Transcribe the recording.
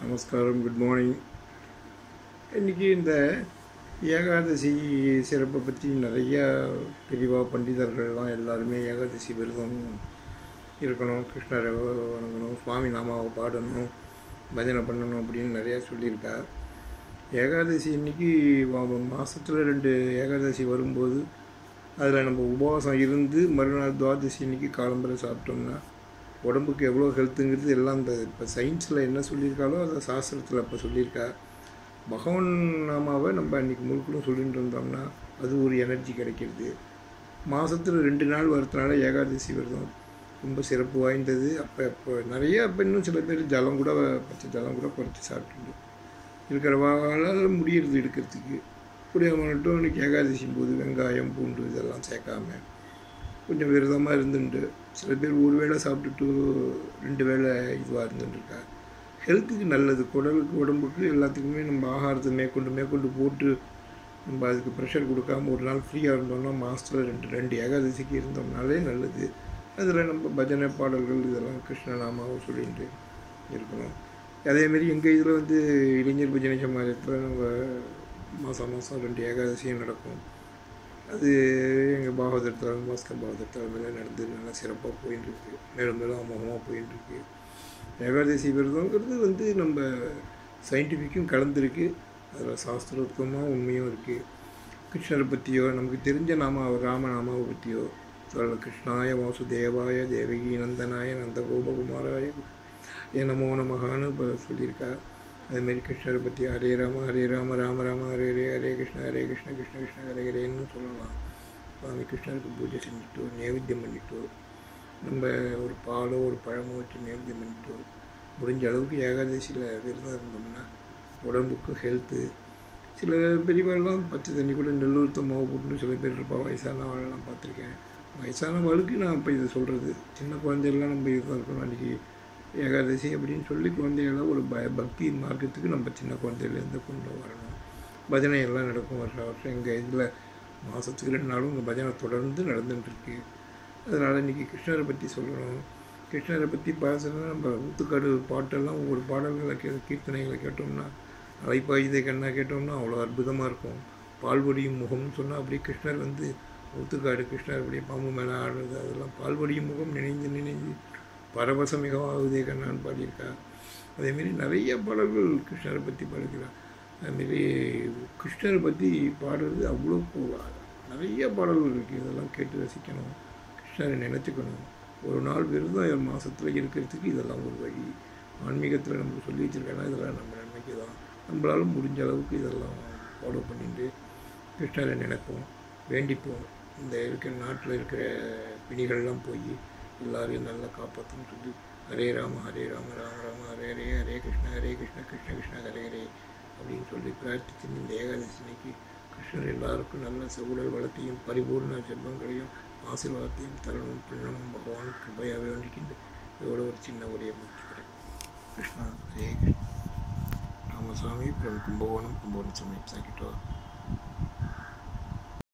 நமஸ்காரம் good morning இன்றைக்கி இந்த ஏகாதசி சிறப்பை பற்றி நிறையா பெரியவா பண்டிதர்கள்லாம் எல்லாருமே ஏகாதசி விரதம் இருக்கணும் கிருஷ்ணரை வணங்கணும் சுவாமி நாமாவை பாடணும் பஜனை பண்ணணும் அப்படின்னு நிறையா சொல்லியிருக்கா ஏகாதசி இன்னைக்கு மாதத்தில் ரெண்டு ஏகாதசி வரும்போது அதில் நம்ம உபவாசம் இருந்து மறுநாள் துவாதசி இன்னைக்கு காலம்பரை சாப்பிட்டோம்னா உடம்புக்கு எவ்வளோ ஹெல்த்துங்கிறது எல்லாம் இந்த இப்போ சயின்ஸில் என்ன சொல்லியிருக்காலோ அதை சாஸ்திரத்தில் அப்போ சொல்லியிருக்கா பகவான் நாமாவை நம்ம அன்றைக்கி முழுக்கலும் சொல்லிட்டு இருந்தோம்னா அது ஒரு எனர்ஜி கிடைக்கிறது மாதத்தில் ரெண்டு நாள் வரதுனால ஏகாதசி விரதம் ரொம்ப சிறப்பு வாய்ந்தது அப்போ இப்போ நிறைய அப்போ இன்னும் சில பேர் ஜலம் கூட பச்சை ஜலம் கூட குறைச்சி சாப்பிட்டுட்டு இருக்கிறவாளால் முடியறது எடுக்கிறதுக்கு முடியாமல் மட்டும் இன்னைக்கு ஏகாதசியும் போது வெங்காயம் பூண்டு இதெல்லாம் சேர்க்காம கொஞ்சம் விரதமாக இருந்துட்டு சில பேர் ஒரு வேளை சாப்பிட்டுட்டு ரெண்டு வேளை இதுவாக இருந்துட்டுருக்கா ஹெல்த்துக்கு நல்லது குடலுக்கு உடம்புக்கு எல்லாத்துக்குமே நம்ம ஆகாரத்தை மேற்கொண்டு மேற்கொண்டு போட்டு நம்ம அதுக்கு ப்ரெஷர் கொடுக்காம ஒரு நாள் ஃப்ரீயாக இருந்தோம்னா மாதத்தில் ரெண்டு ரெண்டு ஏகாதசிக்கு இருந்தோம்னாலே நல்லது அதில் நம்ம பஜனை பாடல்கள் இதெல்லாம் கிருஷ்ணநாமாவை சொல்லிட்டு இருக்கணும் அதேமாரி எங்கள் இதில் வந்து இளைஞர் பஜனை சமாஜத்தில் நம்ம மாதம் மாதம் ரெண்டு ஏகாதசியும் நடக்கும் அது எங்கள் பாகவதர் தலைமை பாஸ்கர் பாகவதர் தலைமையில் நடந்து நல்லா சிறப்பாக போயின்னு இருக்கு மேலும் மேலும் அமோகமாக போயின்னு இருக்கு ஏகாதசி விரதங்கிறது வந்து நம்ம சயின்டிஃபிக்கும் கலந்துருக்கு அதில் சாஸ்திரோத்தமாக உண்மையும் இருக்குது கிருஷ்ணரை பற்றியோ நமக்கு தெரிஞ்ச நாம ராமநாமாவை பற்றியோ அதில் கிருஷ்ணாய வாசுதேவாய தேவகி நந்தனாய நந்த கோபகுமாராய ஏ நமோ நமகான்னு இப்போ சொல்லியிருக்கா அதுமாரி கிருஷ்ணரை பற்றி ஹரே ராம ஹரே ராம ராம ராம ஹரே ஹரே ஹரே கிருஷ்ண ஹரே கிருஷ்ண கிருஷ்ண கிருஷ்ண ஹரே ஹரேன்னு சொல்லலாம் சுவாமி கிருஷ்ணருக்கு பூஜை செஞ்சுட்டோ நைவேத்தியம் பண்ணிட்டோ நம்ம ஒரு பாலோ ஒரு பழமோ வச்சு நைவேத்தியம் பண்ணிட்டோ முடிஞ்ச அளவுக்கு ஏகாதசியில் விரதம் இருந்தோம்னா உடம்புக்கு ஹெல்த்து சில பெரியவர்கள்லாம் பச்சை தண்ணி கூட நெல்லூர்த்த மாவு போட்டுன்னு சில பேர் இருப்பா வயசானவர்கள்லாம் பார்த்துருக்கேன் வயசானவர்களுக்கு நான் இப்போ இதை சொல்கிறது சின்ன குழந்தைகள்லாம் நம்ம இதுதான் இருக்கணும் அன்றைக்கி ஏகாதசி அப்படின்னு சொல்லி குழந்தைகளை ஒரு பய பக்தி மார்க்கத்துக்கு நம்ம சின்ன குழந்தையிலேருந்து கொண்டு வரணும் பஜனை எல்லாம் நடக்கும் வருஷம் வருஷம் எங்கள் இதில் மாதத்துக்கு ரெண்டு நாளும் இங்கே பஜனை தொடர்ந்து நடந்துட்டுருக்கு அதனால் இன்றைக்கி கிருஷ்ணரை பற்றி சொல்லணும் கிருஷ்ணரை பற்றி பேசணும்னா நம்ம ஊத்துக்காடு பாட்டெல்லாம் ஒவ்வொரு பாடல்களை கே கீர்த்தனைகளை கேட்டோம்னா அலைப்பாயுதை கண்ணா கேட்டோம்னா அவ்வளோ அற்புதமாக இருக்கும் பால்வடியும் முகம்னு சொன்னால் அப்படியே கிருஷ்ணர் வந்து ஊத்துக்காடு கிருஷ்ணர் அப்படியே பாம்பு மேலே ஆடுறது அதெல்லாம் பால்வடியும் முகம் நினைந்து நினைந்து பரவசம் மிகவாகுதே கண்ணான்னு பாடியிருக்கா அதேமாரி நிறைய பாடல்கள் கிருஷ்ணரை பற்றி பாடுகிறார் அதுமாரி கிருஷ்ணரை பற்றி பாடுறது அவ்வளோ நிறைய பாடல்கள் இருக்குது இதெல்லாம் கேட்டு ரசிக்கணும் கிருஷ்ணரை நினச்சிக்கணும் ஒரு நாள் விரதம் மாதத்தில் இருக்கிறதுக்கு இதெல்லாம் ஒரு வழி ஆன்மீகத்தில் நமக்கு சொல்லி வச்சுருக்காங்கன்னா இதெல்லாம் நம்ம நன்மைக்கு தான் நம்மளால முடிஞ்ச அளவுக்கு இதெல்லாம் ஃபாலோ பண்ணிட்டு கிருஷ்ணரை நினைப்போம் வேண்டிப்போம் இந்த இருக்கிற நாட்டில் இருக்கிற பிணிகள்லாம் போய் எல்லாரையும் நல்லா காப்பாற்றணும்னு சொல்லி ஹரே ராம ஹரே ராம ராம ராம ஹரே ஹரே ஹரே கிருஷ்ண ஹரே கிருஷ்ண கிருஷ்ண கிருஷ்ண ஹரே ஹரே அப்படின்னு சொல்லி பிரார்த்திச்சு இந்த ஏகாதசினிக்கு கிருஷ்ணர் எல்லாருக்கும் நல்ல சகுடல் வளத்தையும் பரிபூர்ண செல்வங்களையும் ஆசீர்வாதத்தையும் தரணும் பிரணமும் பகவான் கிருபையாக வேண்டிக்கின்ற இதோட ஒரு சின்ன உரையை முடிச்சுக்கிறேன் கிருஷ்ணா ஹரே கிருஷ்ண ராமசாமி from கும்பகோணம் கும்பகோணம் சமயம் சாக்கிட்டோ